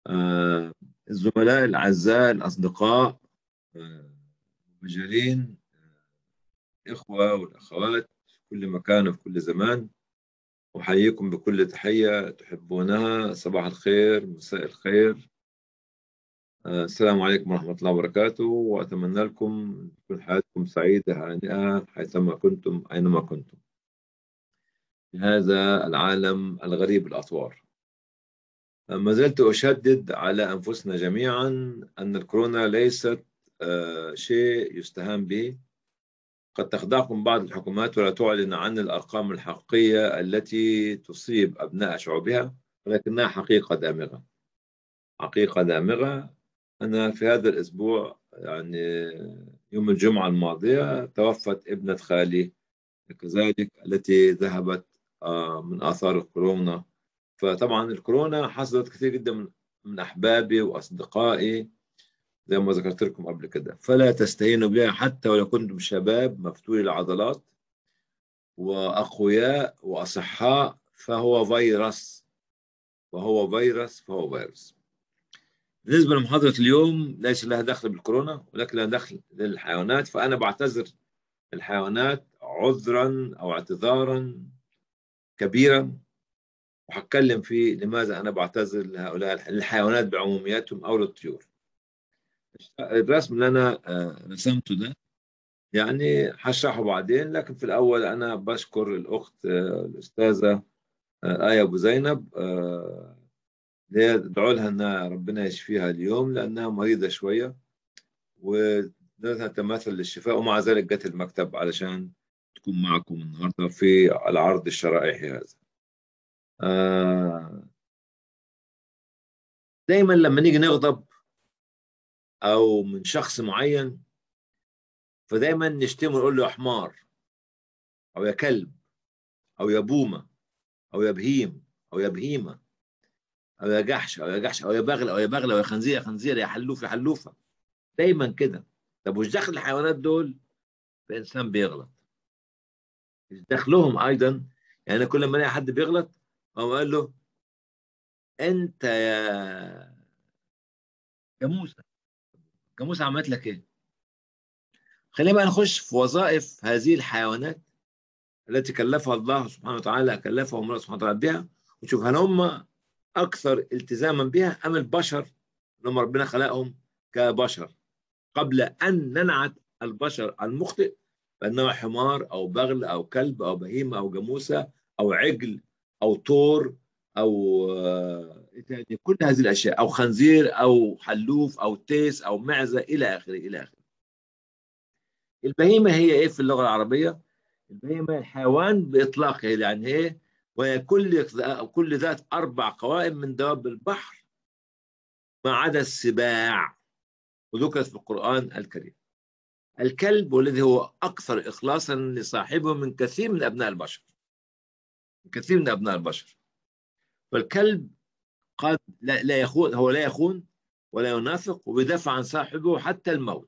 آه، الزملاء الأعزاء الأصدقاء آه، المجرين الإخوة والأخوات في كل مكان وفي كل زمان أحييكم بكل تحية تحبونها صباح الخير مساء الخير آه، السلام عليكم ورحمة الله وبركاته وأتمنى لكم تكون حياتكم سعيدة هانئة حيثما كنتم أينما كنتم في هذا العالم الغريب الأطوار ما زلت أشدد على أنفسنا جميعا أن الكورونا ليست آه، شيء يستهان به قد تخدعكم بعض الحكومات ولا تعلن عن الأرقام الحقيقية التي تصيب أبناء شعوبها ولكنها حقيقة دامغة حقيقة دامغة أنا في هذا الأسبوع يعني يوم الجمعة الماضية توفت ابنة خالي كذلك التي ذهبت آه، من آثار الكورونا فطبعا الكورونا حصلت كثير جدا من أحبابي وأصدقائي زي ما ذكرت لكم قبل كده فلا تستهينوا بها حتى ولو كنتم شباب مفتولي العضلات وأقوياء وأصحاء فهو فيروس وهو فيروس فهو فيروس بالنسبة لمحاضرة اليوم ليس لها دخل بالكورونا ولكن لها دخل للحيوانات فأنا بعتذر الحيوانات عذرا أو اعتذارا كبيرا وهتكلم في لماذا أنا بعتذر لهؤلاء الحيوانات بعمومياتهم أو للطيور الرسم اللي أنا آه، رسمته ده يعني هشرحه بعدين لكن في الأول أنا بشكر الأخت آه، الأستاذة آه، آية أبو زينب اللي ادعوا لها ان ربنا يشفيها اليوم لانها مريضه شويه ونتمثل تماثل للشفاء ومع ذلك جت المكتب علشان تكون معكم النهارده في العرض الشرائحي هذا. آه دايما لما نيجي نغضب او من شخص معين فدايما نشتمه ونقول له يا حمار او يا كلب او يا بومه او يا بهيم او يا بهيمه او يا جحش او يا جحش او يا بغل او يا بغله او يا خنزير يا خنزير يا حلوف يا حلوفه دايما كده طب وش دخل الحيوانات دول الانسان بيغلط مش دخلهم ايضا يعني كل ما الاقي حد بيغلط او قال له انت يا جاموسه جاموسه عملت لك ايه خلينا بقى نخش في وظائف هذه الحيوانات التي كلفها الله سبحانه وتعالى كلفهم الله سبحانه وتعالى بها ونشوف هل هم اكثر التزاما بها ام البشر لما ربنا خلقهم كبشر قبل ان ننعت البشر المخطئ بانه حمار او بغل او كلب او بهيمه او جاموسه او عجل او طور او آه، إيه كل هذه الاشياء او خنزير او حلوف او تيس او معزه الى اخره الى اخره البهيمه هي ايه في اللغه العربيه البهيمه الحيوان باطلاقه يعني ايه وهي كل كل ذات أربع قوائم من دواب البحر ما عدا السباع وذكرت في القرآن الكريم الكلب والذي هو أكثر إخلاصا لصاحبه من كثير من أبناء البشر من كثير من أبناء البشر فالكلب قد لا, لا يخون هو لا يخون ولا ينافق وبيدافع عن صاحبه حتى الموت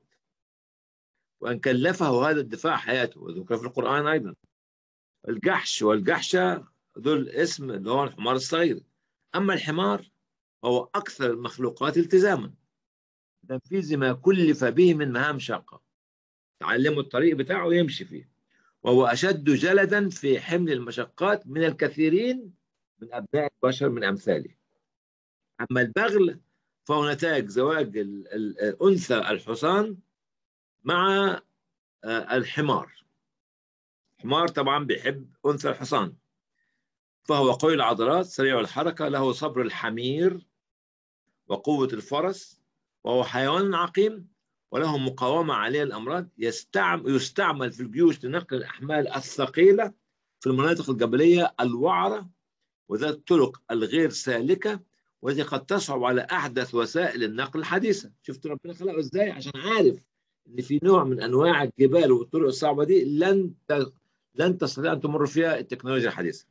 وأن كلفه هذا الدفاع حياته وذكر في القرآن أيضا الجحش والجحشة دول اسم اللي هو الحمار الصغير أما الحمار هو أكثر المخلوقات التزاما تنفيذ ما كلف به من مهام شاقة تعلمه الطريق بتاعه يمشي فيه وهو أشد جلدا في حمل المشقات من الكثيرين من أبناء البشر من أمثاله أما البغل فهو نتاج زواج الأنثى الحصان مع آه، الحمار الحمار طبعا بيحب أنثى الحصان فهو قوي العضلات سريع الحركة له صبر الحمير وقوة الفرس وهو حيوان عقيم وله مقاومة عليه الأمراض يستعمل, يستعمل في الجيوش لنقل الأحمال الثقيلة في المناطق الجبلية الوعرة وذات الطرق الغير سالكة والتي قد تصعب على أحدث وسائل النقل الحديثة شفت ربنا خلقه إزاي عشان عارف إن في نوع من أنواع الجبال والطرق الصعبة دي لن لن تستطيع أن تمر فيها التكنولوجيا الحديثة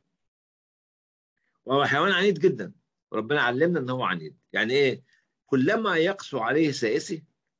وهو حيوان عنيد جدا وربنا علمنا ان هو عنيد يعني ايه كلما يقسو عليه سائسي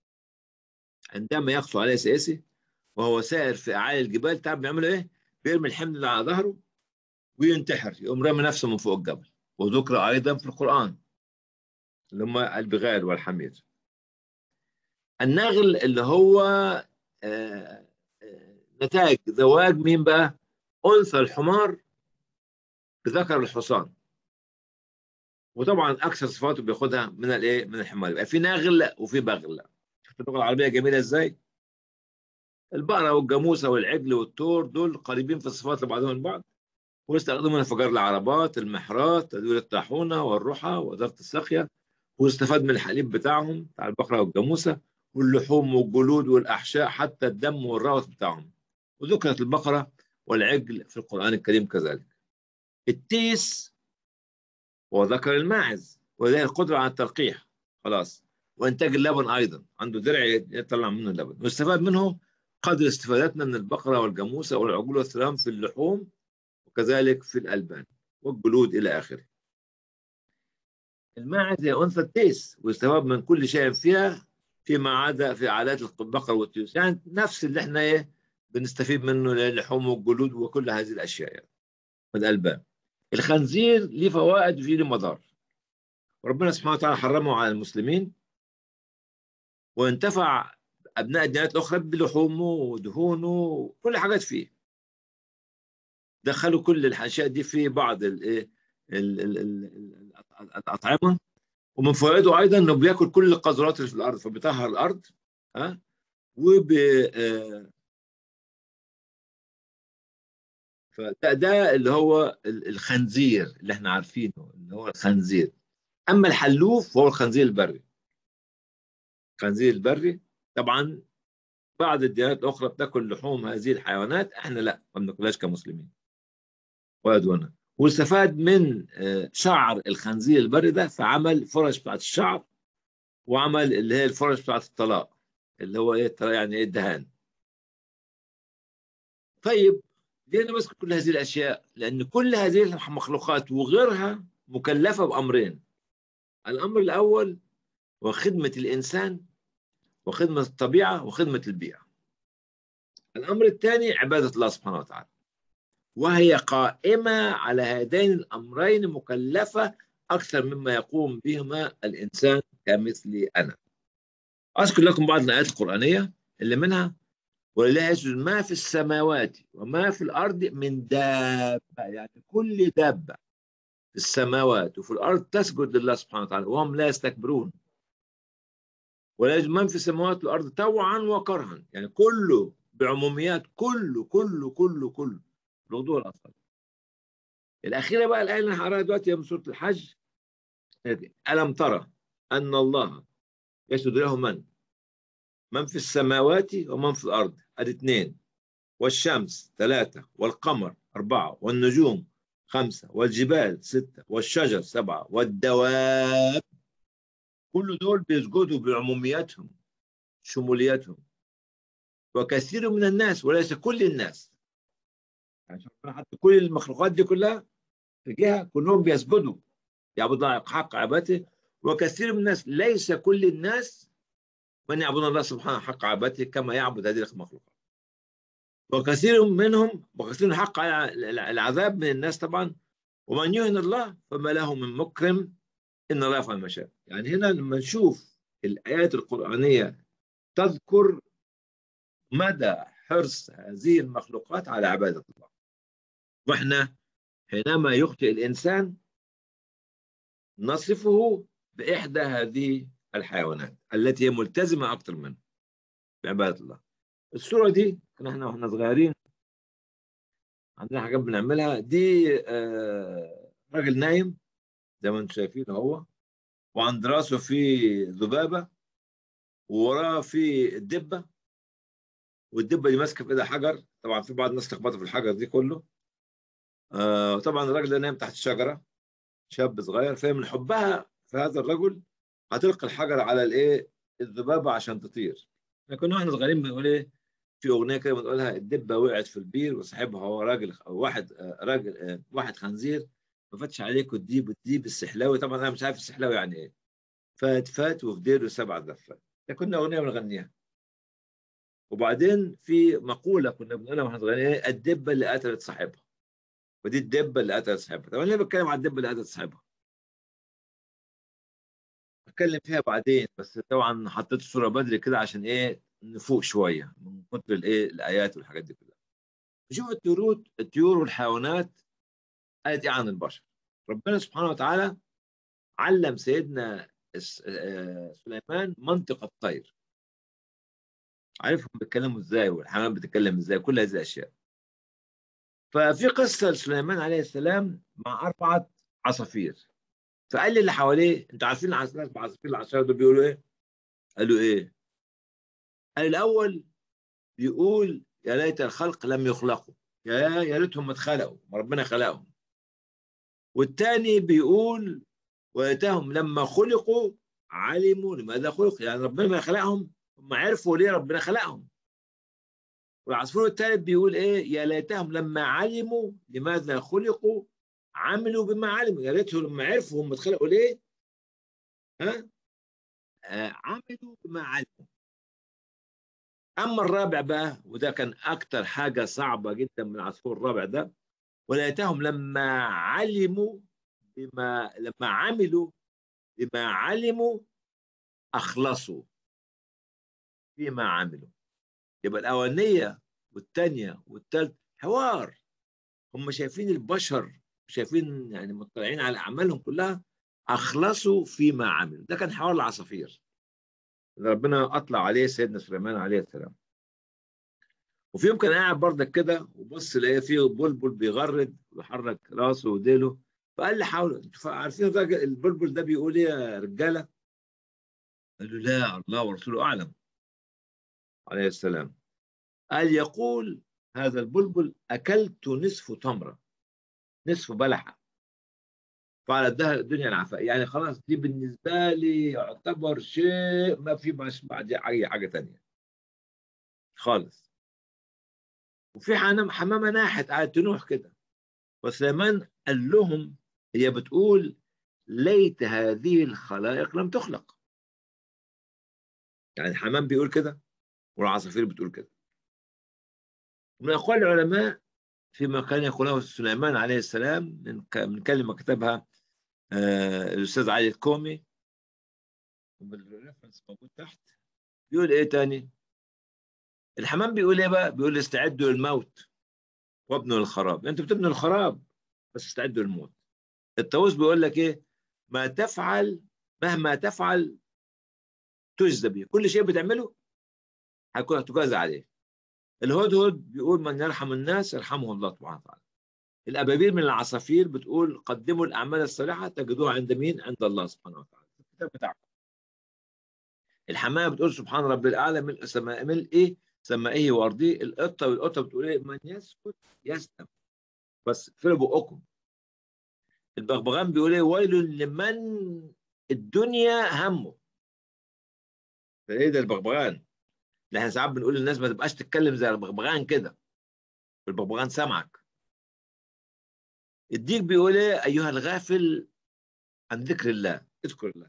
عندما يقسو عليه سائسي وهو سائر في اعالي الجبال تعرف بيعمل ايه بيرمي الحمل اللي على ظهره وينتحر يقوم رامي نفسه من فوق الجبل وذكر ايضا في القران اللي هم البغال والحمير النغل اللي هو آه، آه، نتاج زواج مين بقى انثى الحمار بذكر الحصان وطبعا اكثر صفاته بياخدها من الايه من الحمار يبقى في نغل وفي بغل شفت اللغه العربيه جميله ازاي البقره والجاموسه والعجل والثور دول قريبين في الصفات لبعضهم البعض ويستخدموا انفجار العربات المحرات تدوير الطاحونه والرحى واداره الساقيه ويستفاد من الحليب بتاعهم بتاع البقره والجاموسه واللحوم والجلود والاحشاء حتى الدم والروث بتاعهم وذكرت البقره والعجل في القران الكريم كذلك التيس هو ذكر الماعز وله القدره على التلقيح خلاص وانتاج اللبن ايضا عنده درع يطلع منه اللبن ويستفاد منه قدر استفادتنا من البقره والجاموسه والعجول والثلام في اللحوم وكذلك في الالبان والجلود الى اخره. الماعز هي انثى التيس ويستفاد من كل شيء فيها فيما عدا في عادات البقر والتيوس يعني نفس اللي احنا ايه بنستفيد منه اللحوم والجلود وكل هذه الاشياء يعني والالبان. الخنزير ليه فوائد وفيه له مضار. وربنا سبحانه وتعالى حرمه على المسلمين وانتفع ابناء الديانات الاخرى بلحومه ودهونه وكل حاجات فيه دخلوا كل الاشياء دي في بعض الايه الاطعمه ومن فوائده ايضا انه بياكل كل القذرات اللي في الارض فبيطهر الارض ها وب فده ده اللي هو الخنزير اللي احنا عارفينه اللي هو الخنزير اما الحلوف هو الخنزير البري الخنزير البري طبعا بعض الديانات الاخرى بتاكل لحوم هذه الحيوانات احنا لا ما بناكلهاش كمسلمين ويدونا واستفاد من شعر الخنزير البري ده فعمل فرش بتاعت الشعر وعمل اللي هي الفرش بتاعت الطلاق اللي هو ايه يعني ايه الدهان طيب ليه انا بذكر كل هذه الاشياء؟ لان كل هذه المخلوقات وغيرها مكلفه بامرين. الامر الاول هو خدمه الانسان وخدمة الطبيعة وخدمة البيئة الأمر الثاني عبادة الله سبحانه وتعالى وهي قائمة على هذين الأمرين مكلفة أكثر مما يقوم بهما الإنسان كمثلي أنا أذكر لكم بعض الآيات القرآنية اللي منها ولله يسجد ما في السماوات وما في الأرض من دابة يعني كل دابة في السماوات وفي الأرض تسجد لله سبحانه وتعالى وهم لا يستكبرون ولا يجب من في السماوات والارض طوعا وكرها يعني كله بعموميات كله كله كله كله الغدو والاصل الاخيره بقى الايه اللي انا هقراها دلوقتي هي من سوره الحج الم ترى ان الله يسجد له من من في السماوات ومن في الارض ادي اثنين والشمس ثلاثه والقمر اربعه والنجوم خمسه والجبال سته والشجر سبعه والدواب كل دول بيسجدوا بعمومياتهم شمولياتهم وكثير من الناس وليس كل الناس يعني حتى كل المخلوقات دي كلها في جهه كلهم بيسجدوا يعبدون حق عبادته وكثير من الناس ليس كل الناس من يعبدون الله سبحانه حق عبادته كما يعبد هذه المخلوقات وكثير منهم وكثير حق على العذاب من الناس طبعا ومن يهن الله فما له من مكرم ان الله يفعل ما شاء يعني هنا لما نشوف الايات القرانيه تذكر مدى حرص هذه المخلوقات على عباده الله واحنا حينما يخطئ الانسان نصفه باحدى هذه الحيوانات التي هي ملتزمه اكثر منه بعباده الله الصوره دي كنا احنا واحنا صغيرين عندنا حاجات بنعملها دي آه راجل نايم زي ما انتم شايفين هو وعند راسه في ذبابه ووراه في الدبه والدبه دي ماسكه في ايدها حجر طبعا في بعض الناس تخبطوا في الحجر دي كله آه طبعا الراجل ده نايم تحت الشجره شاب صغير فهي من حبها في هذا الرجل هتلقي الحجر على الايه الذبابه عشان تطير كنا احنا صغيرين بنقول ايه في اغنيه كده بنقولها الدبه وقعت في البير وصاحبها هو راجل أو واحد راجل واحد خنزير ما فاتش عليك الديب والديب السحلاوي طبعا انا مش عارف السحلاوي يعني ايه فات فات وفي ديره سبع دفات ده كنا اغنيه بنغنيها وبعدين في مقوله كنا بنقولها واحنا صغيرين ايه الدبه اللي قتلت صاحبها ودي الدبه اللي قتلت صاحبها طب انا بتكلم على الدبه اللي قتلت صاحبها هتكلم فيها بعدين بس طبعا حطيت الصوره بدري كده عشان ايه نفوق شويه من كتر الايه الايات والحاجات دي كلها نشوف الطيور الطيور والحيوانات قالت ايه عن البشر ربنا سبحانه وتعالى علم سيدنا سليمان منطق الطير عارفهم بيتكلموا ازاي والحيوانات بتتكلم ازاي كل هذه الاشياء ففي قصه لسليمان عليه السلام مع اربعه عصافير فقال لي اللي حواليه انتوا عارفين العصافير العصافير العشرة دول بيقولوا ايه؟ قالوا ايه؟ قال الاول بيقول يا ليت الخلق لم يخلقوا يا يا ريتهم ما اتخلقوا ما ربنا خلقهم والتاني بيقول ويتهم لما خلقوا علموا لماذا خلقوا يعني ربنا ما خلقهم هم عرفوا ليه ربنا خلقهم والعصفور الثالث بيقول ايه يا ليتهم لما علموا لماذا خلقوا عملوا بما علموا يا ريتهم لما عرفوا هم اتخلقوا ليه ها آه عملوا بما علموا اما الرابع بقى وده كان اكتر حاجه صعبه جدا من العصفور الرابع ده وليتهم لما علموا بما لما عملوا بما علموا اخلصوا فيما عملوا يبقى الاولانيه والثانيه والثالث حوار هم شايفين البشر شايفين يعني مطلعين على اعمالهم كلها اخلصوا فيما عملوا ده كان حوار العصافير اللي ربنا اطلع عليه سيدنا سليمان عليه السلام وفي يوم كان قاعد بردك كده وبص لقى فيه بلبل بيغرد ويحرك راسه وديله فقال لي حاولوا انتوا عارفين الراجل البلبل ده بيقول ايه يا رجاله؟ قالوا لا الله ورسوله اعلم عليه السلام قال يقول هذا البلبل اكلت نصف تمره نصف بلحه فعلى الدهر الدنيا العفاء يعني خلاص دي بالنسبه لي يعتبر شيء ما في مش بعد اي حاجه ثانيه خالص وفي حمامه ناحت قاعد تنوح كده وسليمان قال لهم هي بتقول ليت هذه الخلائق لم تخلق يعني الحمام بيقول كده والعصافير بتقول كده من اقوال العلماء فيما كان يقوله سليمان عليه السلام من من كلمه كتبها آه الاستاذ علي الكومي بالريفرنس موجود تحت بيقول ايه تاني الحمام بيقول ايه بقى بيقول استعدوا للموت وابنوا للخراب انتوا بتبنوا الخراب بس استعدوا للموت الطاووس بيقول لك ايه ما تفعل مهما تفعل تجزى به كل شيء بتعمله هيكون هتجازى عليه الهدهد بيقول من يرحم الناس يرحمه الله سبحانه وتعالى الابابيل من العصافير بتقول قدموا الاعمال الصالحه تجدوها عند مين عند الله سبحانه وتعالى في الكتاب بتاعكم الحمامه بتقول سبحان رب الاعلى ملء سماء ملء ايه سمائه وارضه القطه والقطه بتقول ايه من يسكت يسلم بس اقفلوا بقكم البغبغان بيقول ايه ويل لمن الدنيا همه ايه ده البغبغان اللي احنا ساعات بنقول للناس ما تبقاش تتكلم زي البغبغان كده البغبغان سامعك الديك بيقول ايه ايها الغافل عن ذكر الله اذكر الله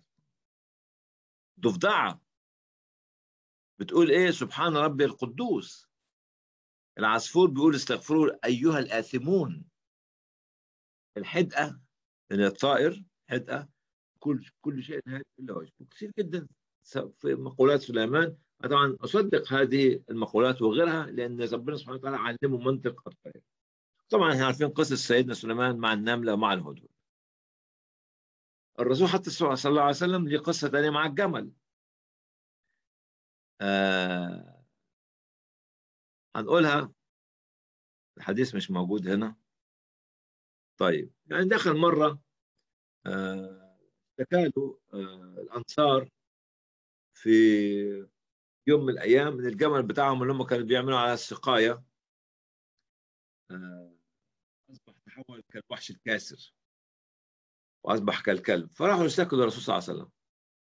ضفدعه بتقول ايه سبحان ربي القدوس العصفور بيقول استغفروا ايها الاثمون الحدقه اللي الطائر حدقه كل كل شيء هادئ الا وجهه كثير جدا في مقولات سليمان طبعا اصدق هذه المقولات وغيرها لان ربنا سبحانه وتعالى علمه منطق الطير طبعا احنا عارفين قصه سيدنا سليمان مع النمله ومع الهدهد الرسول حتى صلى الله عليه وسلم ليه قصه ثانيه مع الجمل آه هنقولها الحديث مش موجود هنا طيب يعني دخل مرة آه تكالوا آه الأنصار في يوم من الأيام من الجمل بتاعهم اللي هم كانوا بيعملوا على السقاية آه أصبح تحول كالوحش الكاسر وأصبح كالكلب فراحوا يشتكوا للرسول صلى الله عليه وسلم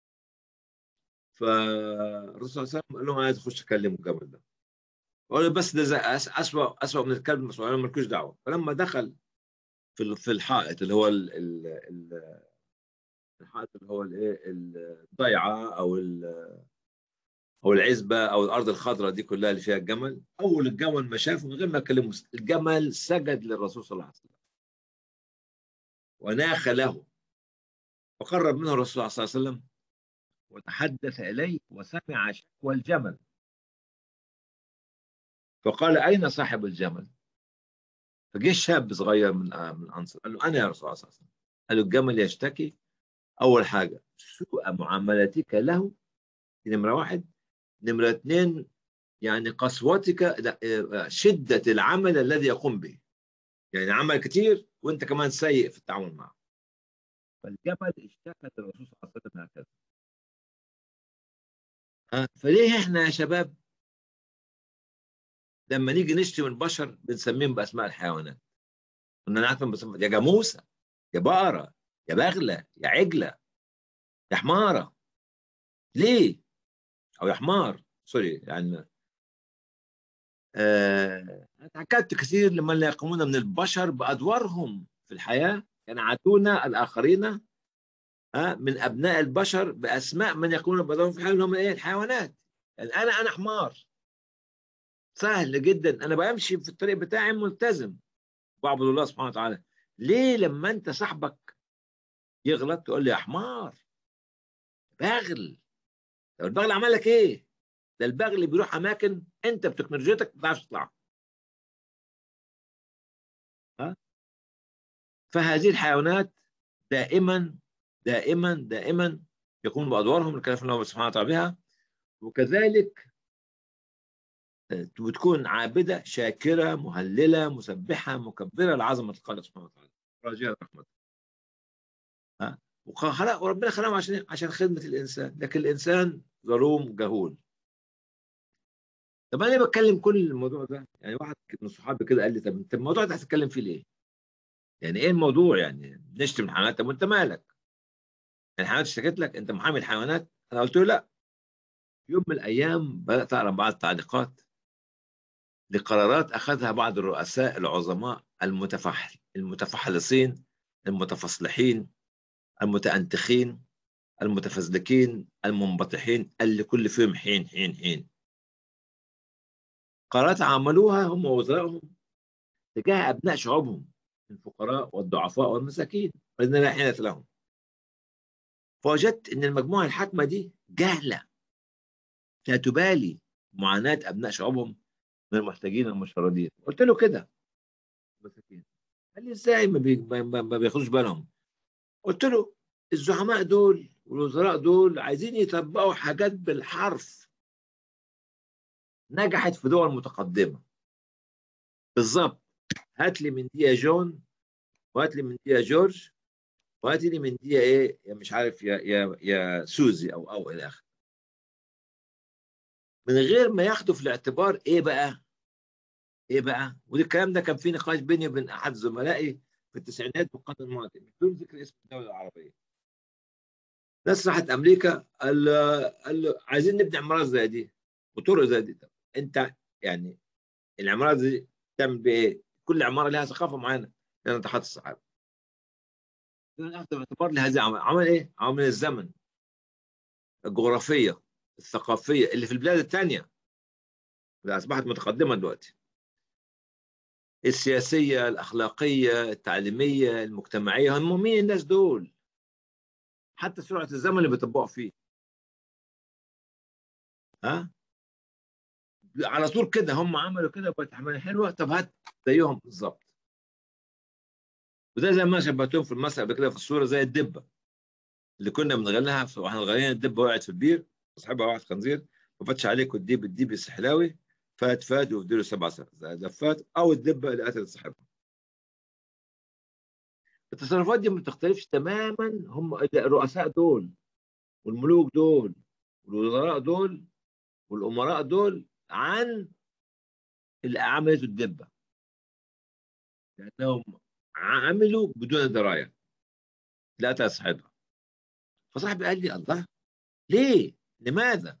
فالرسول صلى الله عليه وسلم قال لهم عايز اخش اكلم الجبل ده قالوا بس ده زي اسوء اسوء من الكلب مسؤول انا مالكوش دعوه فلما دخل في في الحائط اللي هو ال ال الحائط اللي هو الايه الضيعه او او العزبه او الارض الخضراء دي كلها اللي فيها الجمل اول الجمل ما شافه من غير ما يكلمه الجمل سجد للرسول صلى الله عليه وسلم وناخ له فقرب منه الرسول صلى الله عليه وسلم وتحدث إليه وسمع شكوى الجمل فقال أين صاحب الجمل؟ فجه شاب صغير من من الأنصار قال له أنا يا رسول الله صلى الله عليه وسلم قال له الجمل يشتكي أول حاجة سوء معاملتك له نمرة واحد نمرة اثنين يعني قسوتك شدة العمل الذي يقوم به يعني عمل كتير وانت كمان سيء في التعامل معه فالجبل اشتكى للرسول صلى الله عليه وسلم هكذا فليه احنا يا شباب لما نيجي نشتم البشر بنسميهم باسماء الحيوانات كنا نعرفهم باسماء يا جاموسه يا بقره يا بغله يا عجله يا حماره ليه؟ او يا حمار سوري يعني آه تأكدت كثير لما لا يقومون من البشر بأدوارهم في الحياة ينعتون الآخرين آه من أبناء البشر بأسماء من يقومون بأدوارهم في الحياة اللي هم إيه الحيوانات يعني أنا أنا حمار سهل جدا أنا بمشي في الطريق بتاعي ملتزم بعبد الله سبحانه وتعالى ليه لما أنت صاحبك يغلط تقول لي يا حمار باغل طب البغل عمل لك ايه؟ ده البغل بيروح اماكن انت بتكنولوجيتك ما بتعرفش تطلع ها فهذه الحيوانات دائما دائما دائما يقوم بادوارهم اللي كلف الله سبحانه وتعالى بها وكذلك بتكون عابده شاكره مهلله مسبحه مكبره لعظمه الخالق سبحانه وتعالى راجيه رحمته ها وخلق وربنا خلقهم عشان عشان خدمه الانسان لكن الانسان ظلوم جهول طب انا ليه بتكلم كل الموضوع ده يعني واحد من صحابي كده قال لي طب انت الموضوع ده هتتكلم فيه ليه يعني ايه الموضوع يعني نشتم الحيوانات طب وانت مالك الحيوانات اشتكت لك انت محامي الحيوانات انا قلت له لا يوم من الايام بدات اقرا بعض التعليقات لقرارات اخذها بعض الرؤساء العظماء المتفحل المتفحلصين المتفصلحين المتأنتخين المتفزلكين المنبطحين اللي كل فيهم حين حين حين قرارات عملوها هم ووزرائهم تجاه أبناء شعوبهم الفقراء والضعفاء والمساكين والذين لا حيلة لهم فوجدت أن المجموعة الحاكمة دي جهلة لا تبالي معاناة أبناء شعوبهم من المحتاجين والمشردين قلت له كده مساكين قال لي ازاي ما, بي... ما بياخدوش بالهم قلت له الزعماء دول والوزراء دول عايزين يطبقوا حاجات بالحرف نجحت في دول متقدمة بالظبط هات لي من دي يا جون وهات لي من دي يا جورج وهات لي من دي يا ايه يا مش عارف يا يا يا سوزي او او الى اخره من غير ما ياخدوا في الاعتبار ايه بقى ايه بقى ودي الكلام ده كان في نقاش بيني وبين احد زملائي في التسعينات والقرن الماضي بدون ذكر اسم الدوله العربيه ناس راحت امريكا قال قال له عايزين نبني عمارات زي دي وطرق زي دي طب انت يعني العمارات دي تعمل بايه؟ كل عماره لها ثقافه معينه لان تحت الصحابه باعتبار لهذه عمل عمل ايه؟ عمل الزمن الجغرافيه الثقافيه اللي في البلاد الثانيه اللي اصبحت متقدمه دلوقتي السياسيه الاخلاقيه التعليميه المجتمعيه هم مين الناس دول؟ حتى سرعه الزمن اللي بيطبقوا فيه ها على طول كده هم عملوا كده بقت عمليه حلوه طب هات زيهم بالظبط وده زي ما شبهتهم في المثل قبل كده في الصوره زي الدبه اللي كنا بنغلها واحنا صغيرين الدبه وقعت في البير صاحبها واحد خنزير ما فاتش عليك والديب الديب السحلاوي فات فات وفديله سبع زفات او الدبه اللي قتلت صاحبها التصرفات دي ما بتختلفش تماما هم الرؤساء دول والملوك دول والوزراء دول والامراء دول عن اللي عملته الدبه لانهم عملوا بدون درايه لا تصاحبها فصاحبي قال لي الله ليه؟ لماذا؟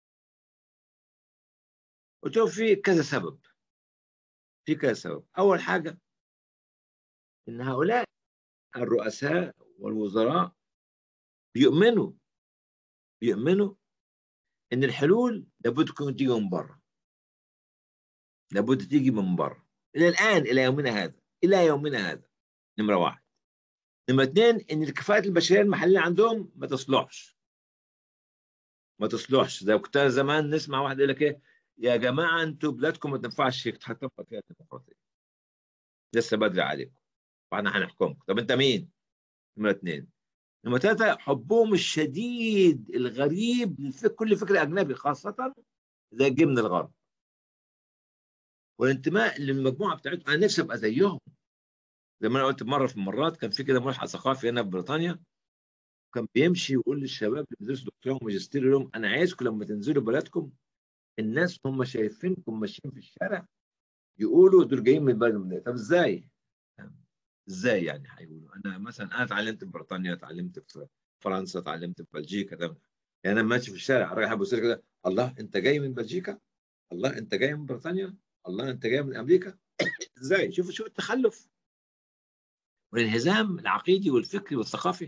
قلت له في كذا سبب في كذا سبب اول حاجه ان هؤلاء الرؤساء والوزراء بيؤمنوا بيؤمنوا ان الحلول لابد تكون تيجي من بره لابد تيجي من بره الى الان الى يومنا هذا الى يومنا هذا نمره واحد نمره اثنين ان الكفاءات البشريه المحليه عندهم ما تصلحش ما تصلحش زي كنت زمان نسمع واحد يقول لك ايه يا جماعه انتوا بلادكم ما تنفعش تطبق فيها الديمقراطيه لسه بدري عليكم واحنا هنحكمكم طب انت مين؟ نمرة اثنين نمرة ثلاثة حبهم الشديد الغريب لكل فكر أجنبي خاصة إذا جه من الغرب والانتماء للمجموعة بتاعتهم أنا نفسي أبقى زيهم زي ما أنا قلت مرة في المرات كان في كده ملحق ثقافي هنا في بريطانيا كان بيمشي يقول للشباب اللي بيدرسوا دكتوراه وماجستير لهم أنا عايزكم لما تنزلوا بلدكم الناس هم شايفينكم ماشيين في الشارع يقولوا دول جايين من بلد طب ازاي؟ ازاي يعني هيقولوا انا مثلا انا اتعلمت في بريطانيا اتعلمت في فرنسا اتعلمت في بلجيكا ده يعني انا ماشي في الشارع الراجل هيبص لي كده الله انت جاي من بلجيكا الله انت جاي من بريطانيا الله انت جاي من امريكا ازاي شوفوا شوف التخلف والانهزام العقيدي والفكري والثقافي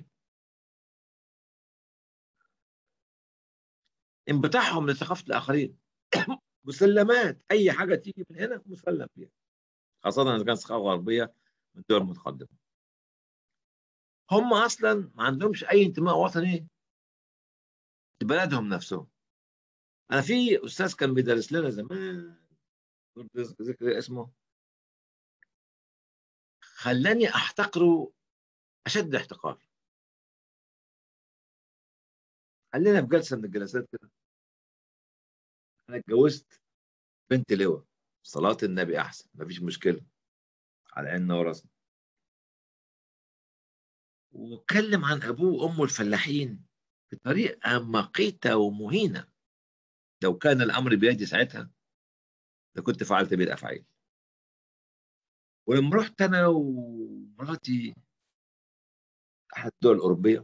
انبطاحهم لثقافه الاخرين مسلمات اي حاجه تيجي من هنا مسلم فيها خاصه اذا كانت ثقافه غربيه من الدول المتقدمه هم اصلا ما عندهمش اي انتماء وطني لبلدهم نفسهم انا في استاذ كان بيدرس لنا زمان ذكر اسمه خلاني احتقره اشد احتقار قال لنا في جلسه من الجلسات كده انا اتجوزت بنت لواء صلاه النبي احسن مفيش مشكله على عيننا وراسنا واتكلم عن ابوه وامه الفلاحين بطريقه مقيته ومهينه لو كان الامر بيدي ساعتها لكنت فعلت به الافعال ولما رحت انا ومراتي احد الدول الاوروبيه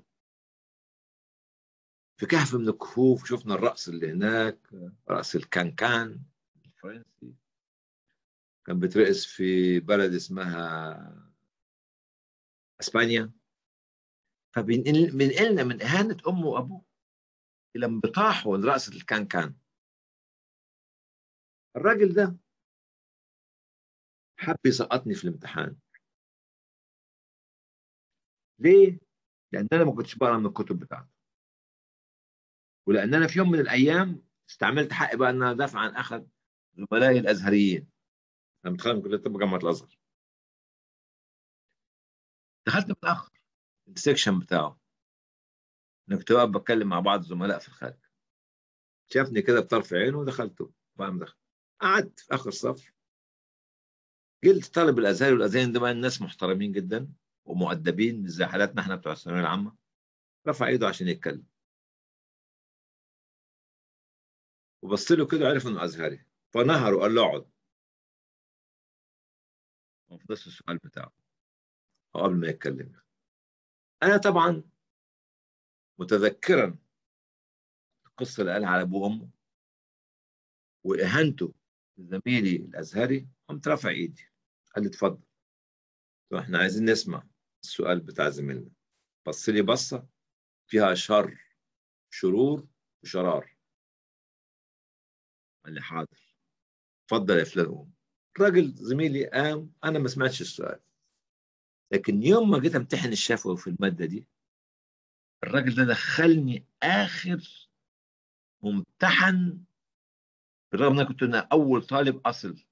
في كهف من الكهوف شفنا الرقص اللي هناك رقص الكانكان الفرنسي كان بيترقص في بلد اسمها اسبانيا فبينقلنا من اهانه امه وابوه الى انبطاح ورقصه الكانكان الراجل ده حب يسقطني في الامتحان ليه؟ لان انا ما كنتش بقرا من الكتب بتاعته ولان انا في يوم من الايام استعملت حقي بقى ان انا ادافع عن احد زملائي الازهريين انا متخرج من كليه الطب جامعه الازهر دخلت متاخر السكشن بتاعه انا كنت واقف بتكلم مع بعض الزملاء في الخارج شافني كده بطرف عينه ودخلته بعد دخل قعدت في اخر الصف قلت طالب الازهري والازهريين دول الناس محترمين جدا ومؤدبين مش زي حالاتنا احنا بتوع الثانويه العامه رفع ايده عشان يتكلم وبص له كده عرف انه ازهري فنهر وقال له اقعد ما فضلش السؤال بتاعه أو قبل ما يتكلم انا طبعا متذكرا القصه اللي قالها على ابوه وامه واهانته لزميلي الازهري قمت رافع ايدي قال لي اتفضل احنا عايزين نسمع السؤال بتاع زميلنا بص لي بصه فيها شر شرور وشرار قال لي حاضر اتفضل يا فلان قوم الراجل زميلي قام انا ما سمعتش السؤال لكن يوم ما جيت امتحن الشفوي في الماده دي الراجل ده دخلني اخر ممتحن بالرغم ان انا كنت أنا اول طالب اصل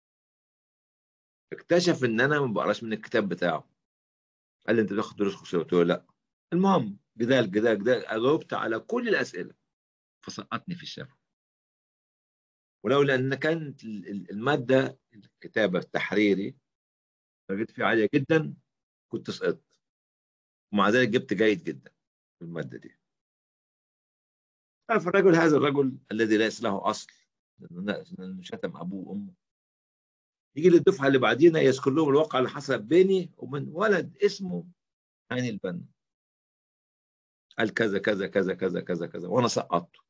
اكتشف ان انا ما بقراش من الكتاب بتاعه قال لي انت بتاخد دروس خصوصيه قلت له لا المهم جدال جدال جدال اجاوبت على كل الاسئله فسقطني في الشفوي ولولا ان كانت الماده الكتابه التحريري درجتي فيه عاليه جدا كنت سقطت ومع ذلك جبت جيد جدا في الماده دي تعرف الرجل هذا الرجل الذي ليس له اصل لانه شتم ابوه وامه يجي للدفعه اللي بعدينا يذكر لهم الواقع اللي حصل بيني ومن ولد اسمه هاني البنا قال كذا كذا كذا كذا كذا كذا وانا سقطته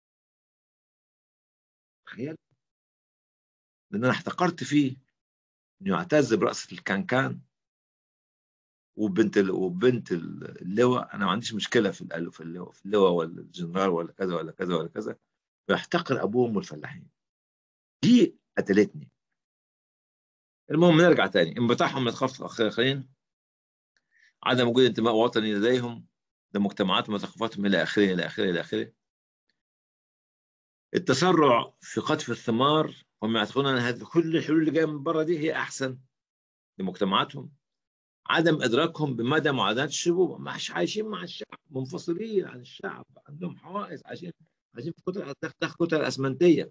تخيل لان انا احتقرت فيه انه يعتز برأسة الكانكان وبنت ال... وبنت اللواء انا ما عنديش مشكله في ال... في اللواء في اللواء ولا الجنرال ولا كذا ولا كذا ولا كذا ويحتقر ابوه وامه الفلاحين دي قتلتني المهم نرجع تاني انبطاحهم من ثقافه الاخرين عدم وجود انتماء وطني لديهم لمجتمعاتهم وثقافاتهم الى اخره الى اخره الى اخره التسرع في قطف الثمار هم يعتقدون ان هذه كل الحلول اللي جايه من بره دي هي احسن لمجتمعاتهم عدم ادراكهم بمدى معاداه الشبوب مش عايشين مع الشعب منفصلين عن الشعب عندهم حوائز عايشين عايشين في كتل تحت كتل اسمنتيه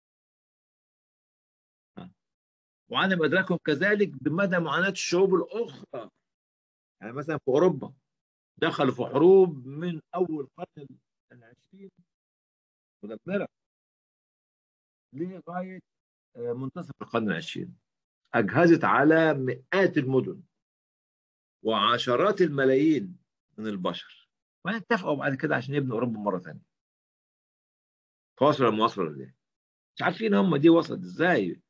وعدم ادراكهم كذلك بمدى معاناه الشعوب الاخرى يعني مثلا في اوروبا دخلوا في حروب من اول القرن العشرين مدمره لغايه منتصف القرن العشرين اجهزت على مئات المدن وعشرات الملايين من البشر واتفقوا بعد كده عشان يبنوا اوروبا مره ثانيه فاصل المواصله دي مش عارفين هم دي وصلت ازاي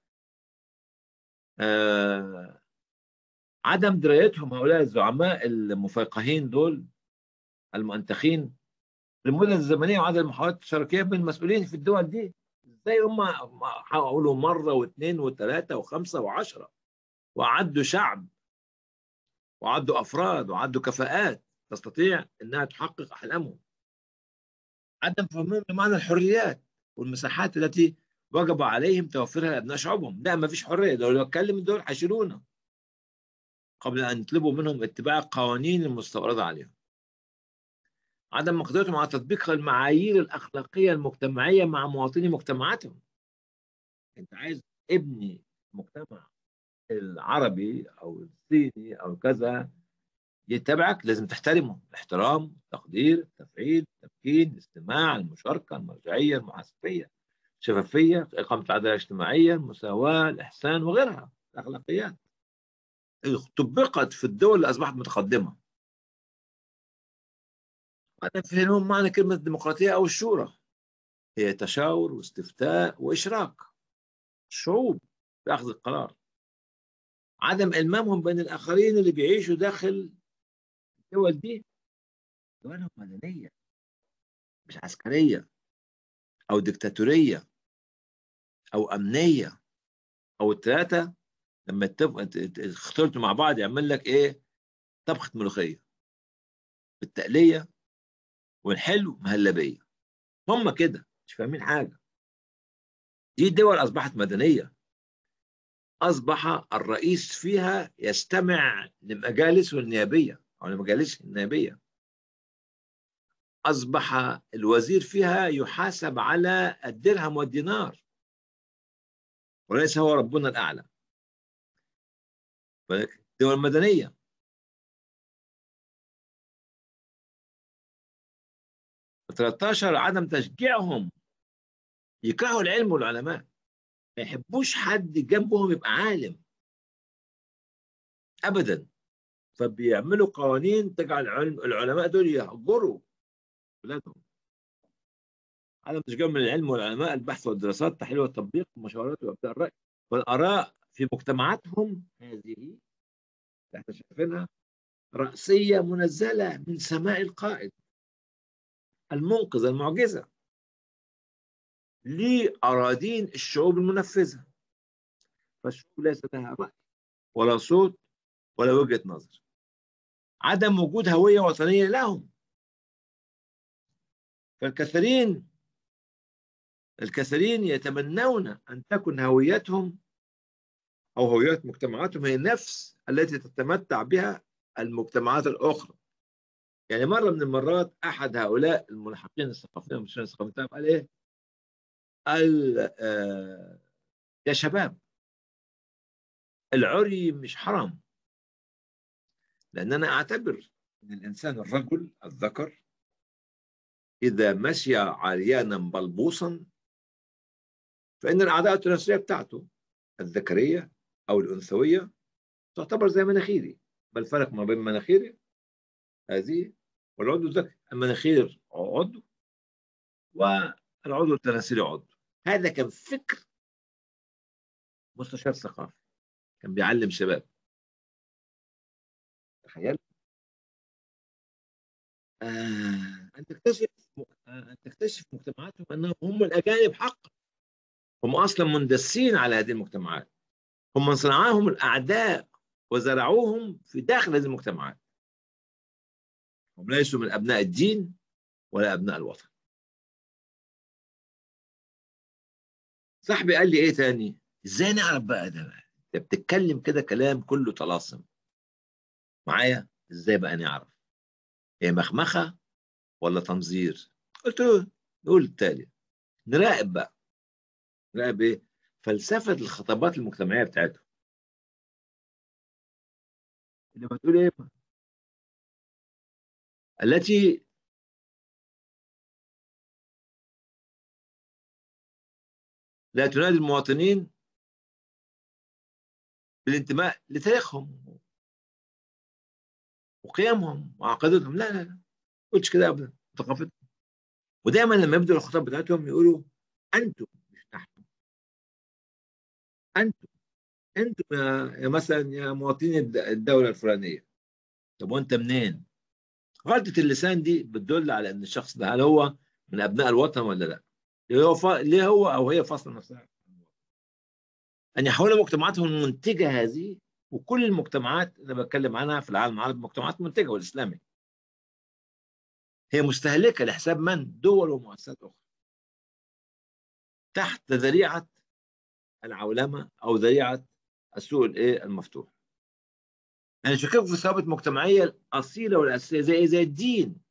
آه عدم درايتهم هؤلاء الزعماء المفقهين دول المؤنتخين للمدة الزمنية وعدد المحاولات التشاركية بين المسؤولين في الدول دي ازاي هم حاولوا مرة واثنين وثلاثة وخمسة وعشرة وعدوا شعب وعدوا أفراد وعدوا كفاءات تستطيع أنها تحقق أحلامهم عدم فهمهم لمعنى الحريات والمساحات التي وجب عليهم توفيرها لأبناء شعوبهم لا ما فيش حرية لو اتكلم دول هيشيلونا قبل أن يطلبوا منهم اتباع القوانين المستوردة عليهم عدم مقدرتهم على تطبيق المعايير الأخلاقية المجتمعية مع مواطني مجتمعاتهم أنت عايز ابني مجتمع العربي أو الصيني أو كذا يتبعك لازم تحترمه الاحترام التقدير التفعيل التمكين الاستماع المشاركة المرجعية المحاسبية الشفافية إقامة العدالة الاجتماعية المساواة الإحسان وغيرها الأخلاقيات طبقت في الدول اللي أصبحت متقدمة هذا فهمهم معنى كلمة الديمقراطية أو الشورى هي تشاور واستفتاء وإشراك الشعوب في أخذ القرار عدم إلمامهم بين الآخرين اللي بيعيشوا داخل الدول دي دولهم مدنية مش عسكرية أو ديكتاتورية أو أمنية أو الثلاثة لما اختلطوا مع بعض يعمل لك إيه طبخة ملوخية بالتقلية والحلو مهلبية هم كده مش فاهمين حاجة دي دول أصبحت مدنية أصبح الرئيس فيها يستمع لمجالسه النيابية أو لمجالسه النيابية أصبح الوزير فيها يحاسب على الدرهم والدينار وليس هو ربنا الأعلى دول مدنية و13 عدم تشجيعهم يكرهوا العلم والعلماء ما يحبوش حد جنبهم يبقى عالم ابدا فبيعملوا قوانين تجعل العلماء دول يهجروا بلادهم عدم تشجيعهم من العلم والعلماء البحث والدراسات التحليل والتطبيق المشاورات وابداء الراي والاراء في مجتمعاتهم هذه اللي احنا شايفينها رأسية منزلة من سماء القائد المنقذ المعجزة لأراضين الشعوب المنفذة فالشعوب ليس لها رأي ولا صوت ولا وجهة نظر عدم وجود هوية وطنية لهم فالكثيرين الكثيرين يتمنون أن تكن هويتهم أو هويات مجتمعاتهم هي نفس التي تتمتع بها المجتمعات الأخرى يعني مرة من المرات أحد هؤلاء الملحقين الثقافيين والمشرفين الثقافيين قال إيه؟ قال آه يا شباب العري مش حرام لأن أنا أعتبر أن الإنسان الرجل الذكر إذا مشي عريانا بلبوصا فإن الأعداء التناسلية بتاعته الذكرية أو الأنثوية تعتبر زي مناخيري ما الفرق ما بين مناخيري هذه والعضو الذكري المناخير عضو والعضو التناسلي عضو هذا كان فكر مستشار ثقافي كان بيعلم شباب تخيل آه أن تكتشف أن تكتشف مجتمعاتهم أنهم هم الأجانب حقا هم أصلا مندسين على هذه المجتمعات هم من صنعاهم الأعداء وزرعوهم في داخل هذه المجتمعات هم ليسوا من أبناء الدين ولا أبناء الوطن صاحبي قال لي ايه تاني ازاي نعرف بقى ده بقى انت بتتكلم كده كلام كله طلاسم معايا ازاي بقى نعرف هي مخمخه ولا تنظير قلت له نقول التالي نراقب بقى نراقب ايه فلسفه الخطابات المجتمعيه بتاعتهم اللي بتقول ايه التي لا تنادي المواطنين بالانتماء لتاريخهم وقيمهم وعقيدتهم لا لا لا ما قلتش كده ابدا ثقافتهم ودايما لما يبدوا الخطاب بتاعتهم يقولوا انتم مش نحن انتم انتم يا, يا مثلا يا مواطنين الدوله الفلانيه طب وانت منين؟ غلطه اللسان دي بتدل على ان الشخص ده هل هو من ابناء الوطن ولا لا؟ ليه هو ف... ليه هو او هي فاصله نفسها ان يحولوا مجتمعاتهم المنتجه هذه وكل المجتمعات اللي بتكلم عنها في العالم العربي مجتمعات منتجه والاسلامي هي مستهلكه لحساب من؟ دول ومؤسسات اخرى تحت ذريعه العولمه او ذريعه السوق الايه المفتوح يعني شكوك في ثوابت مجتمعيه الاصيله والاساسيه زي زي الدين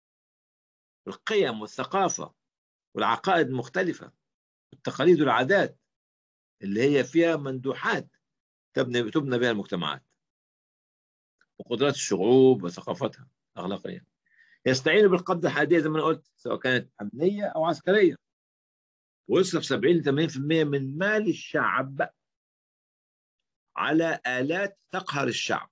القيم والثقافه والعقائد المختلفه والتقاليد والعادات اللي هي فيها مندوحات تبني تبنى بها المجتمعات وقدرات الشعوب وثقافتها الاخلاقيه يستعين بالقبضه الحاديه زي ما انا قلت سواء كانت امنيه او عسكريه ويصرف 70 ل 80% من مال الشعب على آلات تقهر الشعب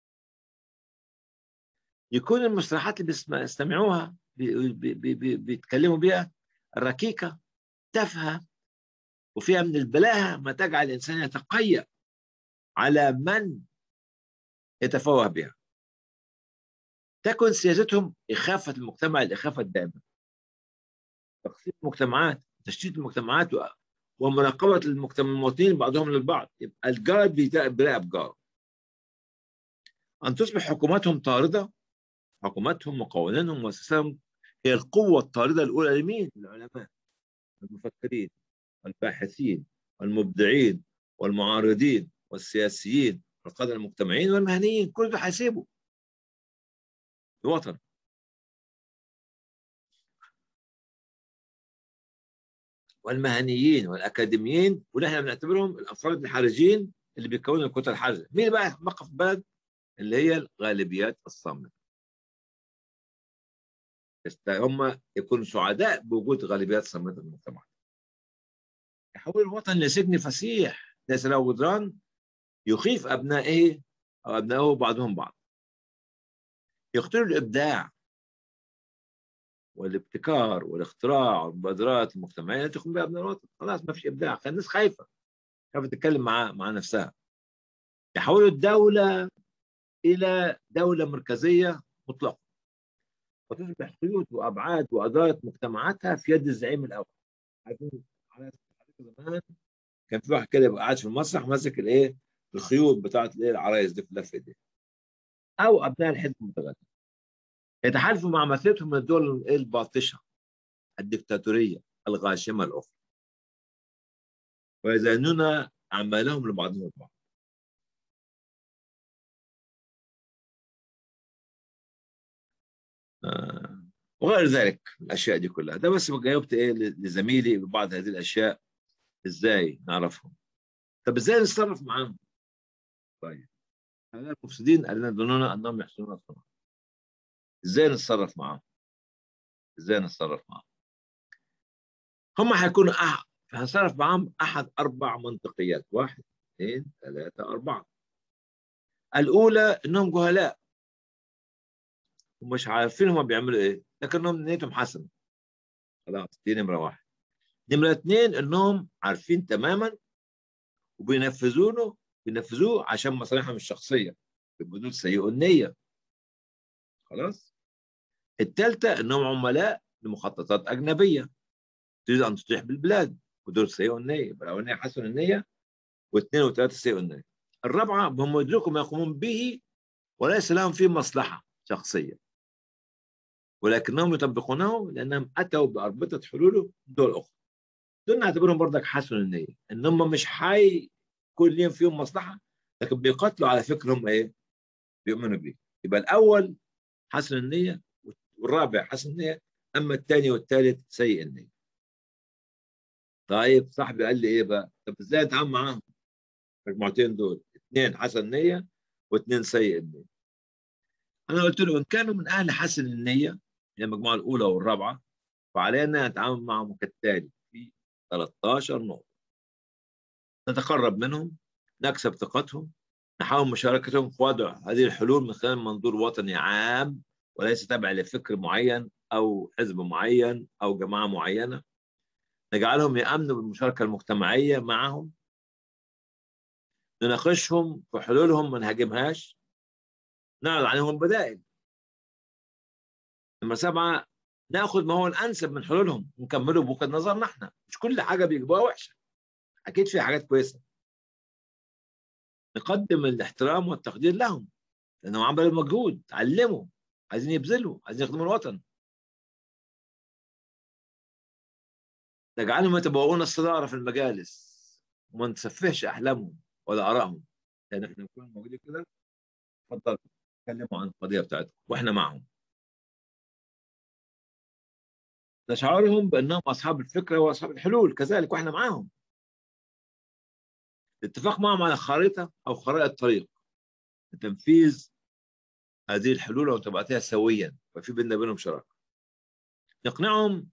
يكون المصطلحات اللي بيستمعوها بي بي بي بيتكلموا بيها ركيكة تافهة وفيها من البلاهة ما تجعل الإنسان يتقيأ على من يتفوه بها تكن سياستهم إخافة المجتمع الإخافة الدائمة تقسيم المجتمعات تشتيت المجتمعات ومراقبة المواطنين بعضهم للبعض يبقى الجار بيراقب جاره أن تصبح حكوماتهم طاردة حكوماتهم وقوانينهم ومؤسساتهم هي القوة الطاردة الأولى لمين؟ العلماء المفكرين والباحثين والمبدعين والمعارضين والسياسيين والقادة المجتمعيين والمهنيين كل ده هيسيبوا الوطن والمهنيين والاكاديميين ونحن بنعتبرهم الافراد الحرجين اللي بيكونوا الكتل الحرجه مين بقى بقى في البلد اللي هي الغالبيات الصامته هم يكونوا سعداء بوجود غالبيات صامته في المجتمع يحول الوطن لسجن فسيح ليس له جدران يخيف ابنائه او ابنائه بعضهم بعض يقتل الابداع والابتكار والاختراع والمبادرات المجتمعيه التي تقوم بها ابناء الوطن خلاص ما فيش ابداع الناس خايفه خايفه تتكلم مع مع نفسها يحولوا الدوله الى دوله مركزيه مطلقه وتصبح قيود وابعاد واداره مجتمعاتها في يد الزعيم الاول عارفين على زمان كان في واحد كده يبقى قاعد في المسرح ماسك الايه الخيوط بتاعت الايه العرايس دي في ايديه او ابناء الحزب المتغير يتحالفوا مع مثلتهم من الدول الباطشه الدكتاتوريه الغاشمه الاخرى ويزينون اعمالهم لبعضهم البعض آه. وغير ذلك الاشياء دي كلها ده بس جاوبت ايه لزميلي ببعض هذه الاشياء ازاي نعرفهم طب ازاي نتصرف معاهم طيب هؤلاء المفسدين الذين يظنون انهم يحسنون الصنع ازاي نتصرف معاهم ازاي نتصرف معاهم هم هيكونوا أح... هنتصرف معاهم احد اربع منطقيات واحد اثنين ثلاثه اربعه الاولى انهم جهلاء ومش عارفين هم بيعملوا ايه لكنهم نيتهم حسنه خلاص دي نمره واحد نمره اثنين انهم عارفين تماما وبينفذونه بينفذوه عشان مصالحهم الشخصيه بدون سيء النيه خلاص الثالثه انهم عملاء لمخططات اجنبيه تريد ان تطيح بالبلاد ودول سيء النيه يبقى الاولانيه حسن النيه واثنين وثلاثه سيء النيه الرابعه هم يدركوا ما يقومون به وليس لهم فيه مصلحه شخصيه ولكنهم يطبقونه لانهم اتوا باربطه حلوله من دول اخرى دول نعتبرهم برضك حسن النيه ان هم مش حي كل ليهم فيهم مصلحه لكن بيقاتلوا على فكر هم ايه بيؤمنوا بيه يبقى الاول حسن النيه والرابع حسن النيه اما الثاني والثالث سيء النيه طيب صاحبي قال لي ايه بقى طب ازاي اتعامل معاهم المجموعتين دول اثنين حسن نيه واثنين سيء النيه انا قلت له ان كانوا من اهل حسن النيه هي المجموعه الاولى والرابعه فعلينا نتعامل معهم كالتالي في 13 نقطه نتقرب منهم نكسب ثقتهم نحاول مشاركتهم في وضع هذه الحلول من خلال منظور وطني عام وليس تابع لفكر معين او حزب معين او جماعه معينه نجعلهم يامنوا بالمشاركه المجتمعيه معهم نناقشهم في حلولهم ما نهاجمهاش نعرض عليهم بدائل نمرة سبعة ناخذ ما هو الانسب من حلولهم ونكمله بوجهه نظرنا احنا مش كل حاجه بيجيبوها وحشه اكيد في حاجات كويسه نقدم الاحترام والتقدير لهم لانهم عملوا مجهود علموا عايزين يبذلوا عايزين يخدموا الوطن نجعلهم يتبوؤون الصداره في المجالس وما نسفهش احلامهم ولا ارائهم لان احنا نكون موجودين كده اتفضلوا اتكلموا عن القضيه بتاعتكم واحنا معهم نشعرهم بانهم اصحاب الفكره واصحاب الحلول كذلك واحنا معاهم الاتفاق معهم على خريطه او خرائط طريق لتنفيذ هذه الحلول وتبعتها سويا ففي بيننا وبينهم شراكه نقنعهم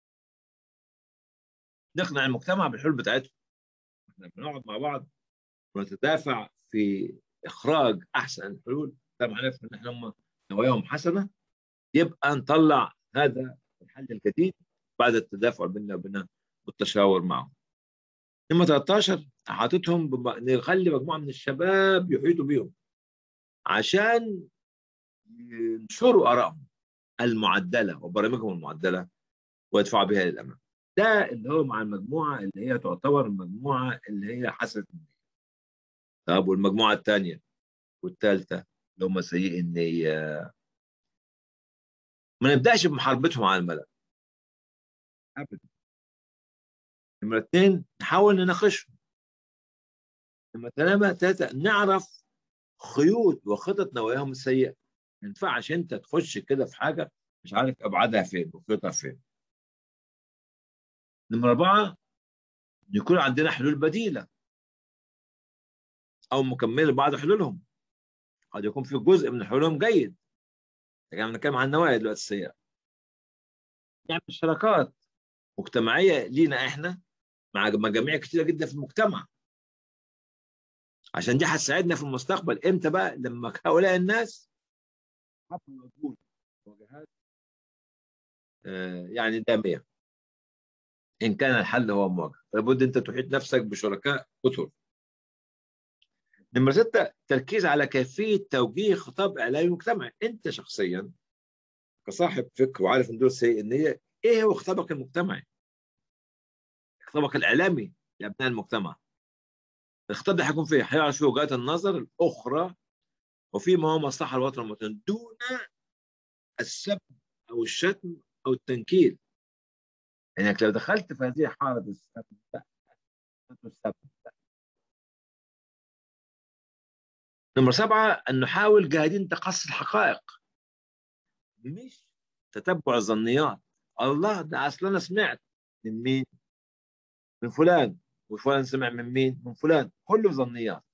نقنع المجتمع بالحلول بتاعتهم احنا بنقعد مع بعض ونتدافع في اخراج احسن الحلول طبعا عرفنا ان احنا هم نواياهم حسنه يبقى نطلع هذا الحل الجديد بعد التدافع بيننا وبين والتشاور معهم. نمرة 13 حاططهم بم... نخلي مجموعه من الشباب يحيطوا بيهم عشان ينشروا ارائهم المعدله وبرامجهم المعدله ويدفعوا بها للامام. ده اللي هو مع المجموعه اللي هي تعتبر المجموعه اللي هي حسنه النيه. طب والمجموعه الثانيه والثالثه اللي هم سيئي النيه ما نبداش بمحاربتهم على الملأ ابدا نمرة اثنين نحاول نناقشهم نمرة ثلاثة نعرف خيوط وخطط نواياهم السيئة ما ينفعش انت تخش كده في حاجة مش عارف ابعادها فين وخططها فين نمرة أربعة يكون عندنا حلول بديلة أو مكملة لبعض حلولهم قد يكون في جزء من حلولهم جيد لكن بنتكلم عن النوايا دلوقتي السيئة نعمل شراكات مجتمعية لينا احنا مع مجاميع كتيرة جدا في المجتمع عشان دي هتساعدنا في المستقبل امتى بقى لما هؤلاء الناس حطوا مجهود وجهات آه يعني دامية إن كان الحل هو مواجهة لابد أنت تحيط نفسك بشركاء كثر نمرة ستة تركيز على كيفية توجيه خطاب إعلامي مجتمعي أنت شخصيا كصاحب فكر وعارف إن دول سيء النية إيه هو خطابك المجتمعي؟ خطابك الإعلامي لأبناء المجتمع الخطاب ده هيكون فيه هيعرف فيه وجهات النظر الأخرى وفيما هو مصلحة الوطن المواطن دون السب أو الشتم أو التنكيل انك لو دخلت في هذه حاره السب السب نمرة سبعة أن نحاول جاهدين تقصي الحقائق مش تتبع الظنيات الله ده أصل أنا سمعت من مين؟ من فلان وفلان سمع من مين؟ من فلان كله ظنيات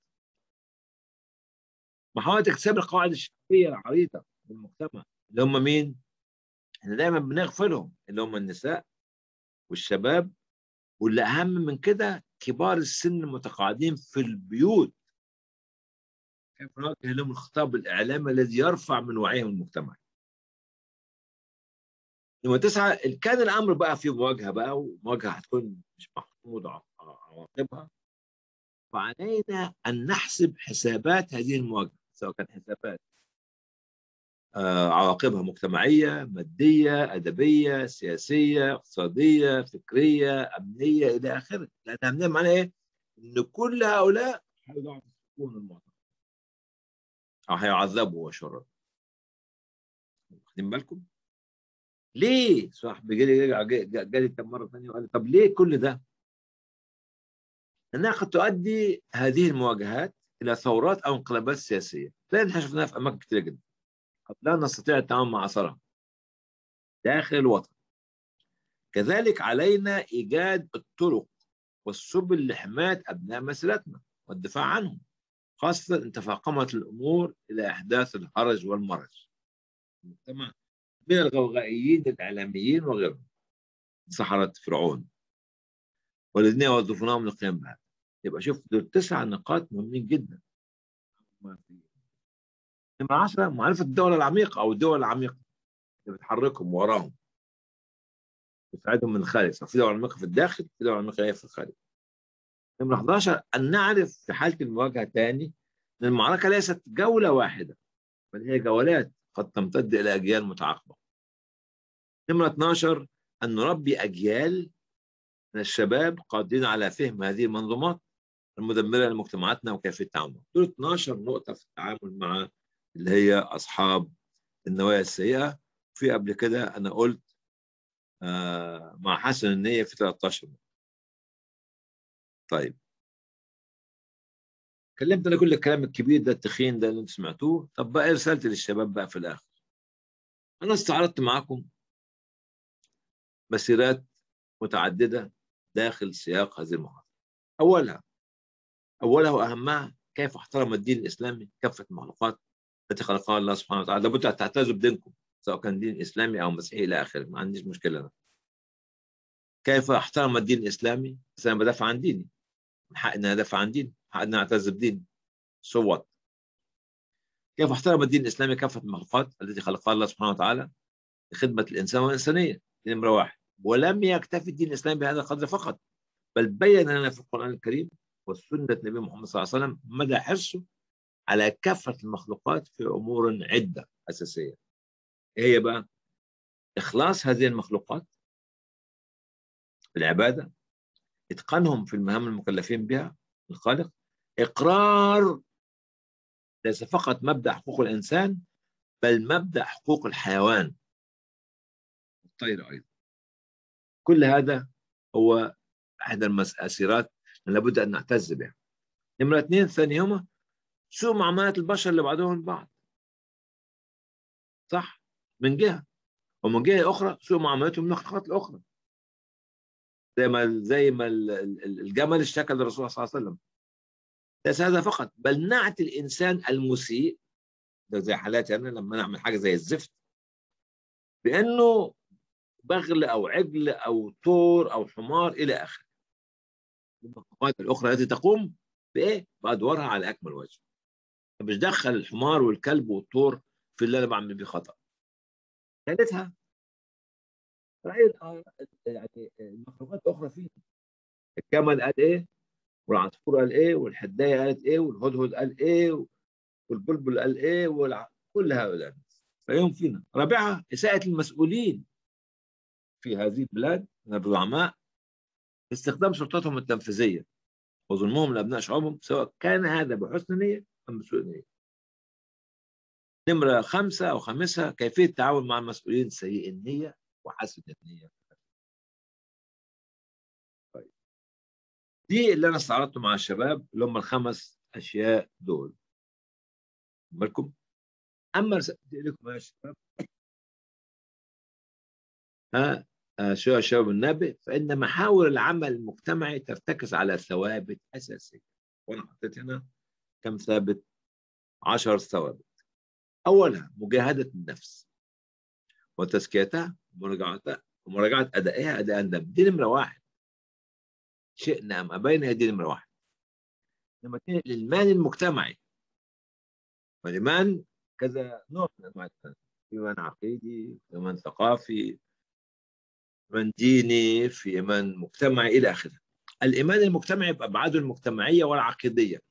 محاولة اكتساب القواعد الشعبية العريضة للمجتمع اللي هم مين؟ احنا دايما بنغفلهم اللي هم النساء والشباب واللي اهم من كده كبار السن المتقاعدين في البيوت كيف نوجه لهم الخطاب الاعلامي الذي يرفع من وعيهم المجتمعي نمرة تسعة كان الأمر بقى في مواجهة بقى ومواجهة هتكون مش محمود عواقبها فعلينا أن نحسب حسابات هذه المواجهة سواء كانت حسابات عواقبها مجتمعية مادية أدبية سياسية اقتصادية فكرية أمنية إلى آخره لأن أمنية معناها إيه؟ إن كل هؤلاء هيضعوا في السجون المعتقل أو هيعذبوا وشرا واخدين بالكم؟ ليه؟ صاحبي جالي جالي كم مرة ثانية وقال لي طب ليه كل ده؟ أنها قد تؤدي هذه المواجهات إلى ثورات أو انقلابات سياسية زي اللي شفناها في أماكن كثيرة جدا قد لا نستطيع التعامل مع أثرها داخل الوطن كذلك علينا إيجاد الطرق والسبل لحماية أبناء مسيرتنا والدفاع عنهم خاصة إن تفاقمت الأمور إلى إحداث الحرج والمرج المجتمع من الغوغائيين الإعلاميين وغيرهم سحرة فرعون والذين يوظفونهم للقيام بها يبقى شوف دول تسع نقاط مهمين جدا نمرة 10 معرفة الدولة العميقة أو الدول العميقة اللي بتحركهم وراهم تساعدهم من الخارج في دول عميقة في الداخل في دول عميقة في الخارج نمرة 11 أن نعرف في حالة المواجهة تاني أن المعركة ليست جولة واحدة بل هي جولات قد تمتد إلى أجيال متعاقبة نمرة 12 أن نربي أجيال من الشباب قادرين على فهم هذه المنظومات المدمرة لمجتمعاتنا وكيفية التعامل دول 12 نقطة في التعامل مع اللي هي أصحاب النوايا السيئة في قبل كده أنا قلت آه مع حسن النية في 13 نقطة طيب كلمت انا كل الكلام الكبير ده التخين ده اللي انتم سمعتوه طب بقى رسالتي للشباب بقى في الاخر انا استعرضت معاكم مسيرات متعدده داخل سياق هذه المحاضره اولها اولها واهمها كيف احترم الدين الاسلامي كافه المخلوقات التي خلقها الله سبحانه وتعالى لابد ان تعتزوا بدينكم سواء كان دين اسلامي او مسيحي الى اخره ما عنديش مشكله أنا. كيف احترم الدين الاسلامي بس انا بدافع عن ديني من حق ان ادافع عن ديني حق ان اعتز بديني سو كيف احترم الدين الاسلامي كافه المخلوقات التي خلقها الله سبحانه وتعالى لخدمه الانسان والانسانيه دي نمره واحد ولم يكتفي الدين الاسلامي بهذا القدر فقط بل بين لنا في القران الكريم وسنه النبي محمد صلى الله عليه وسلم مدى حرصه على كافه المخلوقات في امور عده اساسيه ايه هي بقى اخلاص هذه المخلوقات في العباده اتقانهم في المهام المكلفين بها الخالق اقرار ليس فقط مبدا حقوق الانسان بل مبدا حقوق الحيوان الطير ايضا كل هذا هو احد المسيرات لابد ان نعتز بها نمره اثنين ثانيهما سوء معامله البشر لبعضهم البعض صح من جهه ومن جهه اخرى سوء معاملتهم من المخلوقات الاخرى زي ما زي ما الجمل اشتكى للرسول صلى الله عليه وسلم ليس هذا فقط بل نعت الانسان المسيء ده زي حالاتي انا لما نعمل حاجه زي الزفت بانه بغل او عجل او طور او حمار الى اخره المخلوقات الاخرى التي تقوم بايه؟ بادوارها على اكمل وجه مش دخل الحمار والكلب والطور في اللي انا بعمل بيه خطا ثالثها رأي يعني المخلوقات الاخرى فيه الكمل قال ايه والعصفور قال ايه والحدايه قالت ايه والهدهد قال ايه والبلبل قال ايه والع... كل هؤلاء فيهم فينا رابعها اساءه المسؤولين في هذه البلاد من الزعماء استخدام سلطتهم التنفيذيه وظلمهم لابناء شعوبهم سواء كان هذا بحسن نيه ام بسوء نيه. نمره خمسه او خامسها كيفيه التعامل مع المسؤولين سيء النيه وحسن النيه. طيب دي اللي انا استعرضته مع الشباب اللي هم الخمس اشياء دول. بالكم اما رسالتي لكم يا شباب ها شو يا شباب النبي فإن محاور العمل المجتمعي ترتكز على ثوابت أساسية وأنا حطيت هنا كم ثابت عشر ثوابت أولها مجاهدة النفس وتزكيتها ومراجعتها ومراجعة أدائها أداء النفس دي نمرة واحد شئنا أم أبينا هي دي نمرة واحد نمرة اثنين الإيمان المجتمعي والإيمان كذا نوع من أنواع الإيمان في إيمان عقيدي في إيمان ثقافي ايمان ديني في ايمان مجتمعي الى اخره الايمان المجتمعي بابعاده المجتمعيه والعقيديه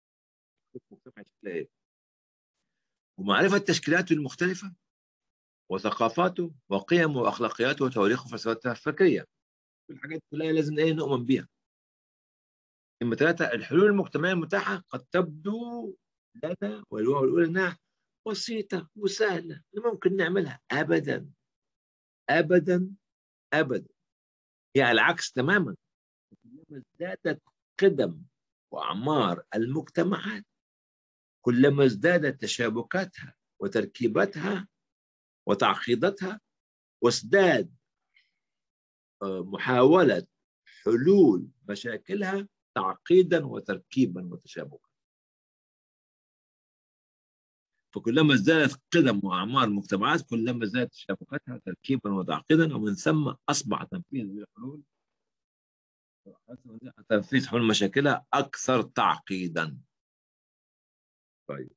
ومعرفه تشكيلاته المختلفه وثقافاته وقيمه واخلاقياته وتواريخه وفلسفته الفكريه الحاجات كلها لازم ايه نؤمن بيها نمرة ثلاثة الحلول المجتمعية المتاحة قد تبدو لنا والوعي الأولى أنها بسيطة وسهلة ممكن نعملها أبدا أبدا ابدا هي على العكس تماما ازدادت قدم وأعمار المجتمعات كلما ازدادت تشابكاتها وتركيبتها وتعقيداتها وازداد آه، محاولة حلول مشاكلها تعقيدا وتركيبا وتشابكا فكلما ازدادت قدم واعمار المجتمعات كلما ازدادت تشابكاتها تركيبا وتعقيدا ومن ثم اصبح تنفيذ الحلول تنفيذ حلول مشاكلها اكثر تعقيدا طيب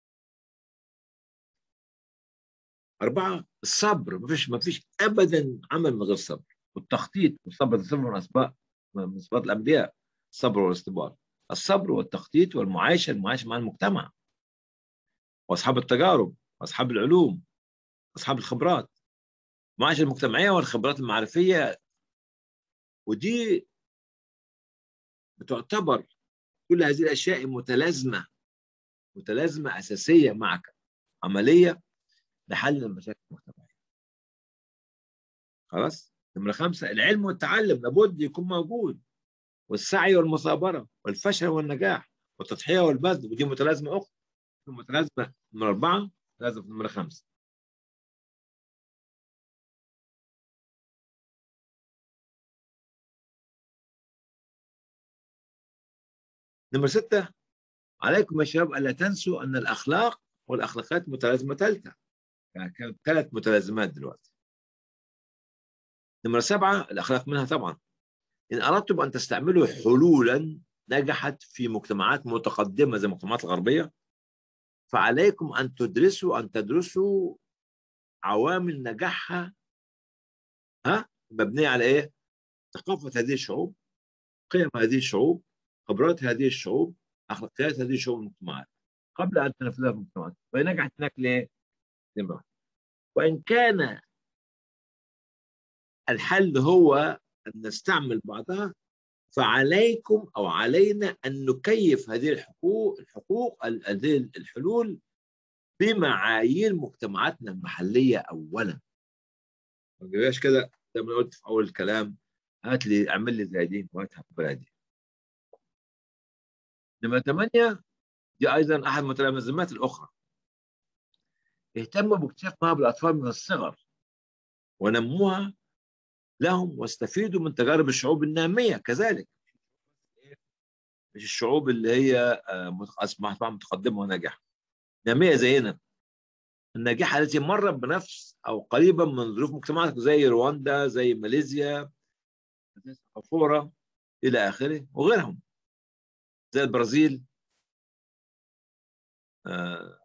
أربعة الصبر ما فيش ما فيش أبدا عمل من غير صبر والتخطيط والصبر الصبر من أسباب من صفات الأنبياء الصبر والاستبار الصبر والتخطيط والمعايشة المعايشة مع المجتمع وأصحاب التجارب وأصحاب العلوم أصحاب الخبرات المعايشة المجتمعية والخبرات المعرفية ودي بتعتبر كل هذه الأشياء متلازمة متلازمة أساسية معك عملية لحل المشاكل المجتمعية خلاص نمرة خمسة العلم والتعلم لابد يكون موجود والسعي والمثابرة والفشل والنجاح والتضحية والبذل ودي متلازمة أخرى متلازمة نمرة أربعة متلازمة نمرة خمسة نمرة ستة عليكم يا شباب ألا تنسوا أن الأخلاق والأخلاقيات متلازمة ثالثة يعني كانت ثلاث متلازمات دلوقتي نمرة سبعة الأخلاق منها طبعا إن أردتم أن تستعملوا حلولا نجحت في مجتمعات متقدمة زي المجتمعات الغربية فعليكم أن تدرسوا أن تدرسوا عوامل نجاحها ها مبنية على إيه؟ ثقافة هذه الشعوب قيم هذه الشعوب خبرات هذه الشعوب أخلاقيات هذه الشعوب المجتمعات قبل أن تنفذها في المجتمعات فنجحت هناك ليه؟ نمرة وإن كان الحل هو أن نستعمل بعضها فعليكم أو علينا أن نكيف هذه الحقوق الحقوق هذه الحلول بمعايير مجتمعاتنا المحلية أولا ما تجيبهاش كده زي ما قلت في أول الكلام هات لي اعمل لي زي دي وهاتها في بلدي نمرة ثمانية دي أيضا أحد المتلازمات الأخرى اهتموا باكتشاف مواهب الأطفال من الصغر ونموها لهم واستفيدوا من تجارب الشعوب النامية كذلك مش الشعوب اللي هي أصبحت متقدمة وناجحة نامية زينا الناجحة التي مرت بنفس أو قريبا من ظروف مجتمعات زي رواندا زي ماليزيا زي سنغافورة إلى آخره وغيرهم زي البرازيل آه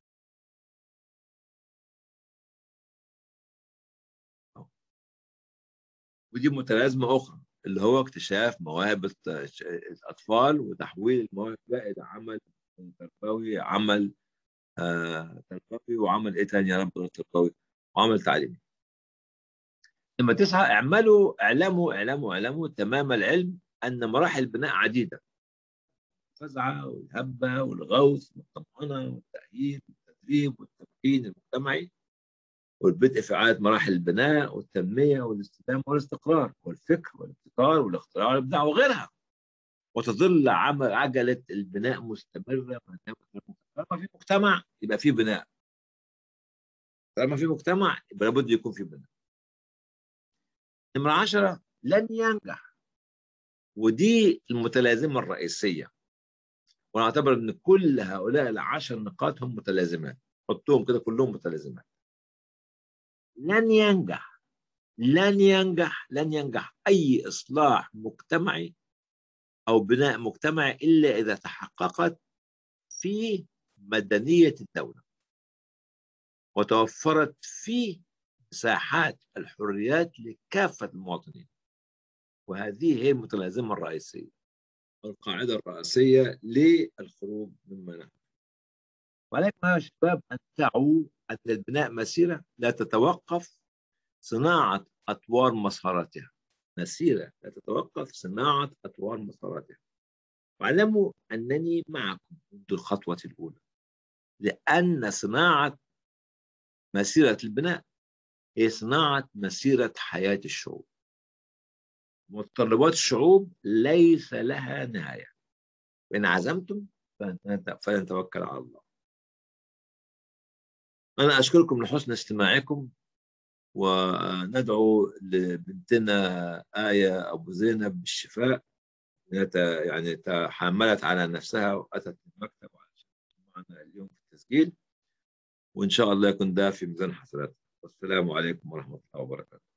ودي متلازمة أخرى اللي هو اكتشاف مواهب الأطفال وتحويل المواهب إلى عمل تربوي عمل آه تربوي وعمل إيه تاني يا رب تربوي وعمل تعليمي لما تسعة اعملوا اعلموا اعلموا اعلموا تمام العلم أن مراحل البناء عديدة الفزعة والهبة والغوث والطمأنة والتأهيل والتدريب والتمكين المجتمعي والبدء في إعادة مراحل البناء والتنمية والاستدامة والاستقرار والفكر والابتكار والاختراع والإبداع وغيرها وتظل عمل عجلة البناء مستمرة ما دام طالما في مجتمع يبقى في بناء طالما في مجتمع يبقى لابد يكون في بناء نمرة عشرة لن ينجح ودي المتلازمة الرئيسية وأنا أعتبر أن كل هؤلاء العشر نقاط هم متلازمات حطوهم كده كلهم متلازمات لن ينجح لن ينجح لن ينجح أي إصلاح مجتمعي أو بناء مجتمعي إلا إذا تحققت فيه مدنية الدولة وتوفرت فيه مساحات الحريات لكافة المواطنين وهذه هي المتلازمة الرئيسية القاعدة الرئيسية للخروج مما نحن ولكن يا شباب أن تعوا أن البناء مسيرة لا تتوقف صناعة أطوار مساراتها مسيرة لا تتوقف صناعة أطوار مساراتها واعلموا أنني معكم منذ الخطوة الأولى لأن صناعة مسيرة البناء هي صناعة مسيرة حياة الشعوب متطلبات الشعوب ليس لها نهاية إن عزمتم فلنتوكل على الله أنا أشكركم لحسن استماعكم وندعو لبنتنا آية أبو زينب بالشفاء يعني تحملت على نفسها وأتت المكتب معنا اليوم في التسجيل وإن شاء الله يكون ده في ميزان حسناتها والسلام عليكم ورحمة الله وبركاته